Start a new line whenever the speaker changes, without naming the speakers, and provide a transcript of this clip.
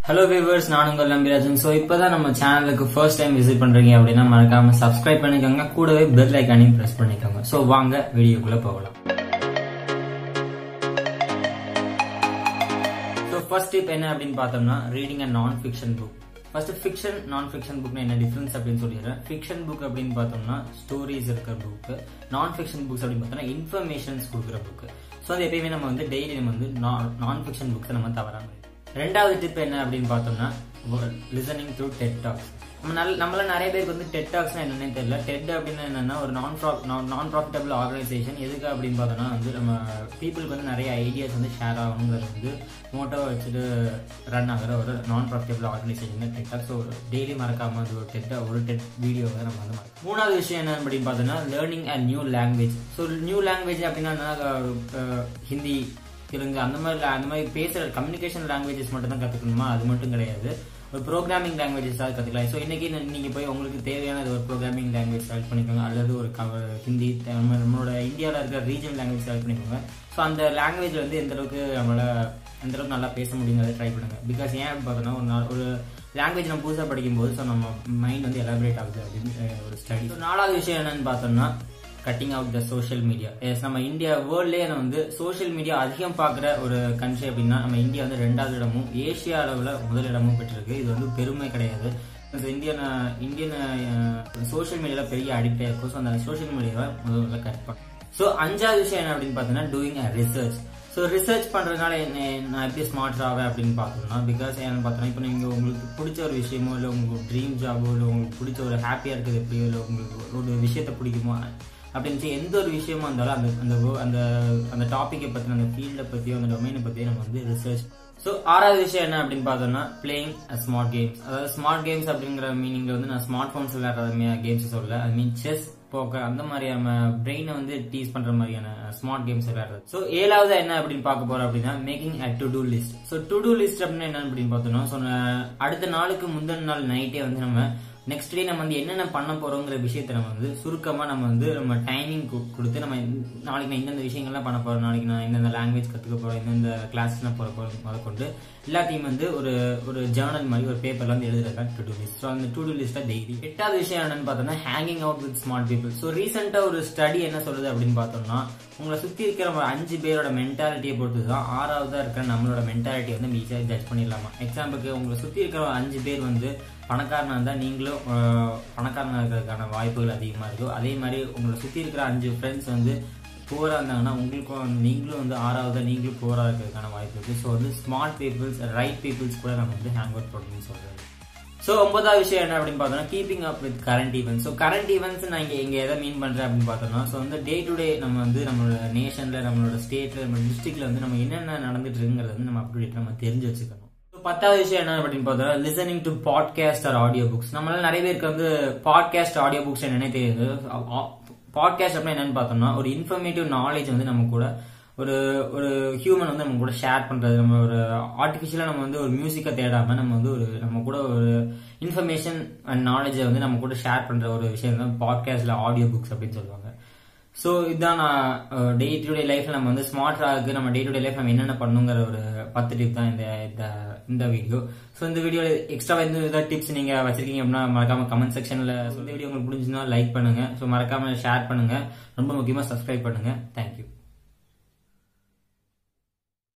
hello viewers நான் உங்கள் Nambirajan so இப்போதான் நம்ம சேனலுக்கு ஃபர்ஸ்ட் டைம் விசிட் பண்றீங்க அப்படின்னா மறக்காம சப்ஸ்கிரைப் பண்ணிக்கோங்க கூடவே பெல் ஐக்கானையும் பிரஸ் பண்ணிக்கோங்க ஸோ வாங்க வீடியோக்குள்ள போகலாம் ஸோ ஃபர்ஸ்ட் டிப் என்ன அப்படின்னு பார்த்தோம்னா reading a non fiction book first fiction non fiction புக்னா என்ன டிஃபரன்ஸ் அப்படின்னு சொல்லிடுறேன் ஃபிக்ஷன் புக் அப்படின்னு பார்த்தோம்னா ஸ்டோரிஸ் இருக்கிற புக் நான் ஃபிக்ஷன் புக்ஸ் அப்படின்னு பார்த்தோம்னா இன்ஃபர்மேஷன்ஸ் கொடுக்குற புக் ஸோ அது எப்பயுமே நம்ம வந்து டெய்லி நம்ம வந்து நான் ஃபிக்ஷன் புக்ஸை நம்ம தவறாம ரெண்டாவது டிப் என்ன அப்படின்னு பார்த்தோம்னா லிசனிங் டு டெட் டாக்ஸ் நம்ம நல்ல நம்மள நிறைய பேருக்கு வந்து டெட் டாக்ஸ்னா என்னன்னே தெரியல டெட் அப்படின்னா என்னன்னா ஒரு நான் நான் ப்ராஃபிட்டபிள் ஆர்கனைசேஷன் எதுக்கு அப்படின்னு பார்த்தோம்னா வந்து நம்ம பீப்புளுக்கு வந்து நிறைய ஐடியாஸ் வந்து ஷேர் ஆகணுங்கிறது வந்து மோட்டோ வச்சுட்டு ரன் ஆகிற ஒரு non profitable organisation TED talk so daily மறக்காம அது ஒரு டெட் ஒரு டெட் வீடியோ வந்து நம்ம வந்து மறக்க மூணாவது விஷயம் என்ன அப்படின்னு பார்த்தோம்னா learning a new language so new language அப்படின்னா ஹிந்தி தெலுங்கு அந்த மாதிரி அந்த மாதிரி பேசுற கம்யூனிகேஷன் லாங்குவேஜஸ் மட்டும் தான் கத்துக்கணுமா அது மட்டும் கிடையாது ஒரு ப்ரோக்ராமிங் லாங்குவேஜஸ் கத்துக்கலாம் ஸோ இன்னைக்கு நீங்க போய் உங்களுக்கு தேவையான ஒரு ப்ரோக்ராமிங் லாங்குவேஜ் செலக்ட் பண்ணிக்கோங்க அல்லது ஒரு ஹிந்தி நம்மளோட இந்தியாவில் இருக்கிற ரீஜனல் லாங்குவேஜ் செலக்ட் பண்ணிக்கோங்க ஸோ அந்த லாங்குவேஜ் வந்து எந்த அளவுக்கு நம்மளால எந்த அளவுக்கு நல்லா பேச முடியுங்கிறத ட்ரை பண்ணுங்க பிகாஸ் ஏன் பார்த்தோன்னா ஒரு நாள் ஒரு லாங்குவேஜ் நம்ம புதுசாக படிக்கும்போது ஸோ நம்ம மைண்ட் வந்து எலாபரேட் ஆகுது அப்படின்னு ஒரு ஸ்டடி நாலாவது விஷயம் என்னன்னு பார்த்தோம்னா cutting out the social media yes நம்ம இந்தியா வேர்ல்ட்லேயே வந்து சோஷியல் மீடியா அதிகம் பார்க்குற ஒரு கண்ட்ரி அப்படின்னா நம்ம இந்தியா வந்து ரெண்டாவது இடமும் ஏஷியா அளவில் முதலிடமும் பெற்றிருக்கு இது வந்து பெருமை கிடையாது இந்தியன் இந்தியன் சோஷியல் மீடியாவில் பெரிய அடிக்டாக இருக்கும் ஸோ அந்த சோஷியல் மீடியாவை முதல்ல கட் பண்ண ஸோ அஞ்சாவது விஷயம் என்ன அப்படின்னு பார்த்தீங்கன்னா doing a research so research பண்ணுறதுனால என்ன நான் எப்படி ஸ்மார்ட் ஆவேன் அப்படின்னு பார்த்தோம்னா பிகாஸ் ஏன்னு பார்த்தோன்னா இப்போ நீங்கள் உங்களுக்கு பிடிச்ச ஒரு விஷயமோ இல்லை உங்களுக்கு ட்ரீம் ஜாபோ இல்லை உங்களுக்கு பிடிச்ச ஒரு ஹாப்பியாக இருக்கிறது எப்படியோ இல்லை உங்களுக்கு ஒரு விஷயத்தை பிடிக்குமோ அப்படின்னு எந்த ஒரு விஷயமா இருந்தாலும் அந்த அந்த அந்த அந்த டாப்பிக்கை பற்றின அந்த ஃபீல்டை பற்றியோ அந்த டொமைனை பற்றியோ நம்ம வந்து ரிசர்ச் ஸோ ஆறாவது விஷயம் என்ன அப்படின்னு பார்த்தோம்னா பிளேயிங் ஸ்மார்ட் கேம்ஸ் அதாவது ஸ்மார்ட் கேம்ஸ் அப்படிங்கிற மீனிங்ல வந்து நான் ஸ்மார்ட் ஃபோன்ஸ் விளையாடுற கேம்ஸ் சொல்லல ஐ மீன் செஸ் போக்கர் அந்த மாதிரியான பிரெயினை வந்து டீஸ் பண்ற மாதிரியான ஸ்மார்ட் கேம்ஸ் விளையாடுறது ஸோ ஏழாவது என்ன அப்படின்னு பார்க்க போறோம் அப்படின்னா making a to do list so to do list அப்படின்னு என்ன அப்படின்னு பார்த்தோம்னா ஸோ அடுத்த நாளுக்கு முந்தின நாள் நைட்டே வந்து நம்ம நெக்ஸ்ட் டே நம்ம வந்து என்னென்ன பண்ண போறோங்கிற விஷயத்த நம்ம வந்து சுருக்கமா நம்ம வந்து நம்ம டைமிங் கொடுத்து நம்ம நாளைக்கு நான் இந்தந்த விஷயங்கள்லாம் பண்ண போறோம் நாளைக்கு நான் இந்தந்த லாங்குவேஜ் கத்துக்க போறேன் இந்தந்த கிளாஸ் நான் போற போறோம் முத கொண்டு எல்லாத்தையும் வந்து ஒரு ஒரு ஜேர்னல் மாதிரி ஒரு பேப்பர்ல வந்து எழுதுறதா டு டூ லிஸ்ட் ஸோ அந்த டு டூ லிஸ்ட்டா டெய்லி எட்டாவது விஷயம் என்னன்னு பார்த்தோம்னா hanging out with smart people so ரீசெண்டா ஒரு ஸ்டடி என்ன சொல்லுது அப்படின்னு பார்த்தோம்னா உங்களை சுத்தி இருக்கிற அஞ்சு பேரோட மென்டாலிட்டியை பொறுத்து தான் ஆறாவதா இருக்கிற நம்மளோட மென்டாலிட்டி வந்து ஈஸியாக ஜட்ஜ் பண்ணிடலாமா எக்ஸாம்பிளுக்கு உங்களை சுத்தி இருக்கிற அஞ்சு பேர் வந்து பணக்காரனா இருந்தால் நீங்களும் பணக்காரனாக இருக்கிறதுக்கான வாய்ப்புகள் அதிகமாக இருக்கும் அதே மாதிரி உங்களை சுற்றி இருக்கிற அஞ்சு ஃப்ரெண்ட்ஸ் வந்து போராக இருந்தாங்கன்னா உங்களுக்கும் வந்து நீங்களும் வந்து ஆறாவது நீங்களும் போராக இருக்கிறதுக்கான வாய்ப்பு இருக்குது ஸோ வந்து ஸ்மார்ட் பீப்புள்ஸ் ரைட் பீப்புள்ஸ் கூட நம்ம வந்து ஹேங் அவுட் பண்ணணும்னு சொல்கிறது ஸோ ஒன்பதாவது விஷயம் என்ன அப்படின்னு பார்த்தோம்னா keeping up with current events so current events நான் இங்கே இங்கே எதை மீன் பண்ணுறேன் அப்படின்னு பார்த்தோம்னா ஸோ வந்து டே டு டே நம்ம வந்து நம்மளோட நேஷனில் நம்மளோட ஸ்டேட்டில் நம்ம டிஸ்ட்ரிக்ட்ல வந்து நம்ம என்னென்ன நடந்துட்டு இருக்குங்கிறது வந்து நம்ம அப்டேட் நம்ம தெரிஞ்சு வச்சுக்கணும் பத்தாவது விஷயம் என்ன அப்படின்னு பார்த்தா listening to podcast or audio books நம்மளால நிறைய பேருக்கு வந்து பாட்காஸ்ட் ஆடியோ புக்ஸ் என்னன்னே தெரியுது பாட்காஸ்ட் அப்படின்னா என்னன்னு பார்த்தோம்னா ஒரு இன்ஃபர்மேட்டிவ் நாலேஜ் வந்து நம்ம கூட ஒரு ஒரு ஹியூமன் வந்து நம்ம கூட ஷேர் பண்றது நம்ம ஒரு ஆர்டிஃபிஷியலா நம்ம வந்து ஒரு மியூசிக்கை தேடாம நம்ம வந்து ஒரு நம்ம கூட ஒரு இன்ஃபர்மேஷன் அண்ட் நாலேஜை வந்து நம்ம கூட ஷேர் பண்ற ஒரு விஷயம் தான் பாட்காஸ்ட்ல ஆடியோ புக்ஸ் அப்படின்னு சொல்லுவாங்க ஸோ இதுதான் நான் டே டு டே லைஃப்ல நம்ம வந்து ஸ்மார்ட் ஆகுது நம்ம டே டு டே லைஃப் நம்ம என்னென்ன பண்ணுங்கிற ஒரு பத்து டிப் தான் இந்த இந்த வீடியோ ஸோ இந்த வீடியோ எக்ஸ்ட்ரா எந்த ஏதாவது டிப்ஸ் நீங்க வச்சிருக்கீங்க அப்படின்னா மறக்காம கமெண்ட் செக்ஷன்ல இந்த வீடியோ உங்களுக்கு பிடிச்சிருந்தா லைக் பண்ணுங்க ஸோ மறக்காம ஷேர் பண்ணுங்க ரொம்ப முக்கியமா சப்ஸ்கிரைப் பண்ணுங்க தேங்க்யூ